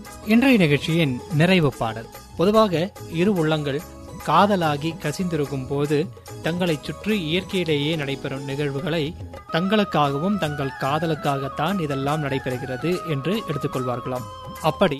இன்றைய நிகழ்ச்சியின் நிறைவு பாடல் பொதுவாக இரு உள்ளங்கள் காதலாகி கசிந்திருக்கும் போது தங்களை சுற்றி இயற்கையிலேயே நடைபெறும் நிகழ்வுகளை தங்களுக்காகவும் தங்கள் காதலுக்காகத்தான் இதெல்லாம் நடைபெறுகிறது என்று எடுத்துக்கொள்வார்களாம் அப்படி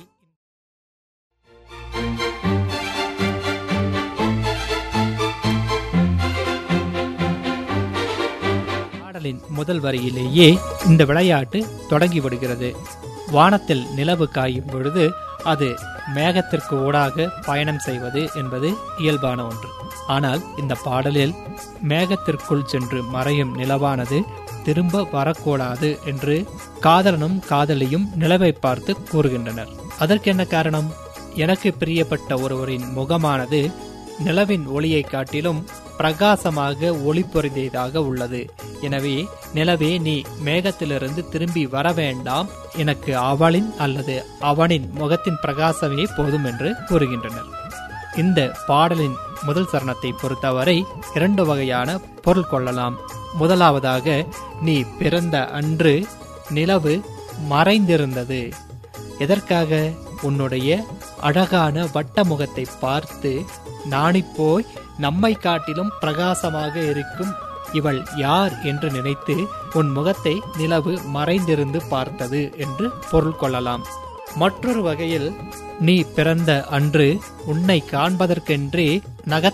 பாடலின் முதல் வரியிலேயே இந்த விளையாட்டு தொடங்கி விடுகிறது வானத்தில் நிலவு காயும் பொழுது அது மேகத்திற்கு ஊடாக பயணம் செய்வது என்பது இயல்பான ஒன்று ஆனால் இந்த பாடலில் மேகத்திற்குள் சென்று மறையும் நிலவானது திரும்ப வரக்கூடாது என்று காதலனும் காதலியும் நிலவை பார்த்து கூறுகின்றனர் அதற்கு என்ன காரணம் எனக்கு பிரியப்பட்ட ஒருவரின் முகமானது நிலவின் ஒளியை காட்டிலும் பிரகாசமாக ஒளி பொருந்தியதாக உள்ளது எனவே நிலவே நீ மேகத்திலிருந்து திரும்பி வர வேண்டாம் எனக்கு அவளின் அல்லது அவனின் முகத்தின் பிரகாசமே போதும் என்று கூறுகின்றனர் இந்த பாடலின் முதல் சரணத்தை பொறுத்தவரை இரண்டு வகையான பொருள் கொள்ளலாம் முதலாவதாக நீ பிறந்த அன்று நிலவு மறைந்திருந்தது எதற்காக உன்னுடைய அழகான வட்ட முகத்தை பார்த்து நாணிப்போய் நம்மை காட்டிலும் பிரகாசமாக இருக்கும் இவள் யார் என்று நினைத்து உன் முகத்தை நிலவு மறைந்திருந்து பார்த்தது என்று பொருள் கொள்ளலாம் மற்றொரு வகையில் நீ பிறந்த அன்று உன்னை காண்பதற்கென்றே நக